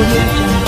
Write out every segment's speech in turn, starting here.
audio jungle.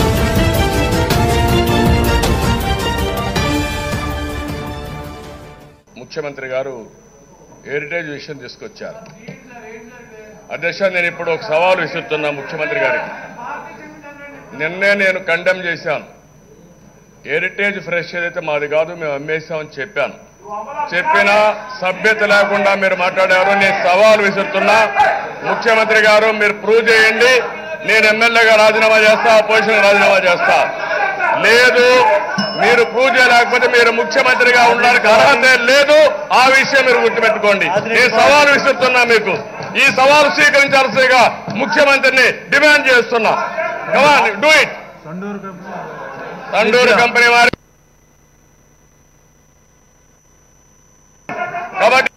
ముఖ్యమంత్రి గారు heritage విషయం తీసుకొచ్చారు అధ్యక్ష నేను ఇప్పుడు ఒక సవాల్ విసురుతున్నా ముఖ్యమంత్రి గారికి నిన్నే నేను కండెమ్ చేశాను హెరిటేజ్ ఫ్రెష్ ఏదైతే మాది కాదు మేము అమ్మేశామని చెప్పాను చెప్పిన సభ్యత లేకుండా మీరు మాట్లాడారు నేను సవాల్ విసురుతున్నా ముఖ్యమంత్రి గారు మీరు ప్రూవ్ చేయండి నేను ఎమ్మెల్యేగా రాజీనామా చేస్తా అపోజిషన్ రాజీనామా చేస్తా లేదు మీరు ప్రూవ్ చేయలేకపోతే మీరు ముఖ్యమంత్రిగా ఉండడానికి అర్హత లేదు ఆ విషయం మీరు గుర్తుపెట్టుకోండి నేను సవాల్ విసురుతున్నా మీకు ఈ సవాలు స్వీకరించాల్సిందిగా ముఖ్యమంత్రిని డిమాండ్ చేస్తున్నా డూ ఇట్ తండూరు కంపెనీ వారి కాబట్టి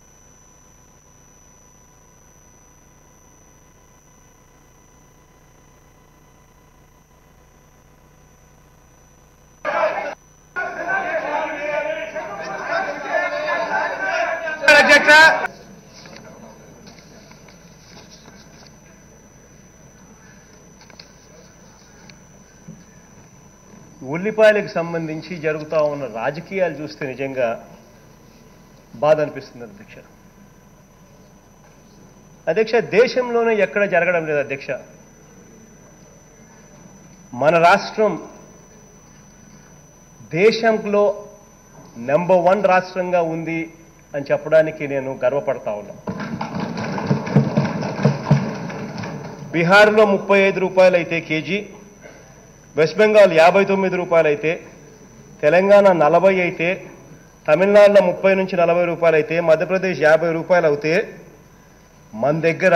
అధ్యక్ష ఉల్లిపాయలకు సంబంధించి జరుగుతూ ఉన్న రాజకీయాలు చూస్తే నిజంగా బాధ అనిపిస్తుంది అధ్యక్ష అధ్యక్ష దేశంలోనే ఎక్కడ జరగడం లేదు అధ్యక్ష మన రాష్ట్రం దేశంలో నెంబర్ వన్ రాష్ట్రంగా ఉంది అని చెప్పడానికి నేను గర్వపడతా ఉన్నా బీహార్లో ముప్పై ఐదు రూపాయలు అయితే కేజీ వెస్ట్ బెంగాల్ యాభై తొమ్మిది రూపాయలు అయితే తెలంగాణ నలభై అయితే తమిళనాడులో ముప్పై నుంచి నలభై రూపాయలు అయితే మధ్యప్రదేశ్ యాభై రూపాయలు అవుతే మన దగ్గర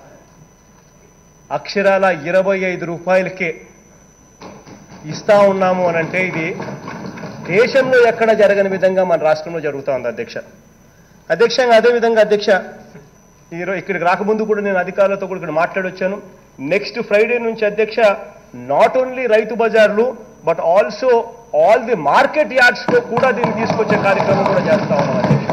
అక్షరాల ఇరవై ఐదు రూపాయలకే ఇస్తా ఉన్నాము అని అంటే ఇది దేశంలో ఎక్కడ జరగని విధంగా మన రాష్ట్రంలో జరుగుతూ ఉంది అధ్యక్ష అధ్యక్షంగా అదే విధంగా అధ్యక్ష ఈరోజు ఇక్కడికి రాకముందు కూడా నేను అధికారులతో కూడా ఇక్కడ మాట్లాడొచ్చాను నెక్స్ట్ ఫ్రైడే నుంచి అధ్యక్ష నాట్ ఓన్లీ రైతు బజార్లు but also all the market yards లో కూడా దీన్ని తీసుకొచ్చే కార్యక్రమం కూడా చేస్తా ఉన్నాం అధ్యక్ష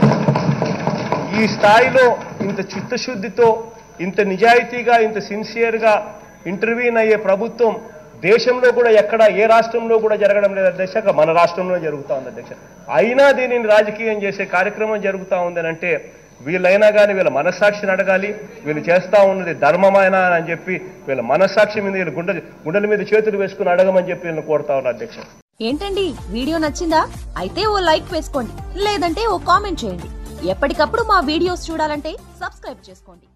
ఈ స్థాయిలో ఇంత చిత్తశుద్ధితో ఇంత నిజాయితీగా ఇంత సిన్సియర్గా ఇంటర్వ్యూన్ అయ్యే ప్రభుత్వం దేశంలో కూడా ఎక్కడ ఏ రాష్ట్రంలో కూడా జరగడం లేదు అధ్యక్ష మన రాష్ట్రంలో జరుగుతూ ఉంది అధ్యక్ష అయినా దీనిని రాజకీయం చేసే కార్యక్రమం జరుగుతూ ఉందని అంటే వీళ్ళైనా కానీ వీళ్ళ మనస్సాక్షిని అడగాలి వీళ్ళు చేస్తా ఉన్నది ధర్మమైనా అని చెప్పి వీళ్ళ మనస్సాక్షి మీద వీళ్ళ గుండె గుండెల మీద చేతులు వేసుకుని అడగమని చెప్పి వీళ్ళని కోరుతా ఉన్నా అధ్యక్ష ఏంటండి వీడియో నచ్చిందా అయితే ఓ లైక్ వేసుకోండి లేదంటే ఓ కామెంట్ చేయండి ఎప్పటికప్పుడు మా వీడియోస్ చూడాలంటే సబ్స్క్రైబ్ చేసుకోండి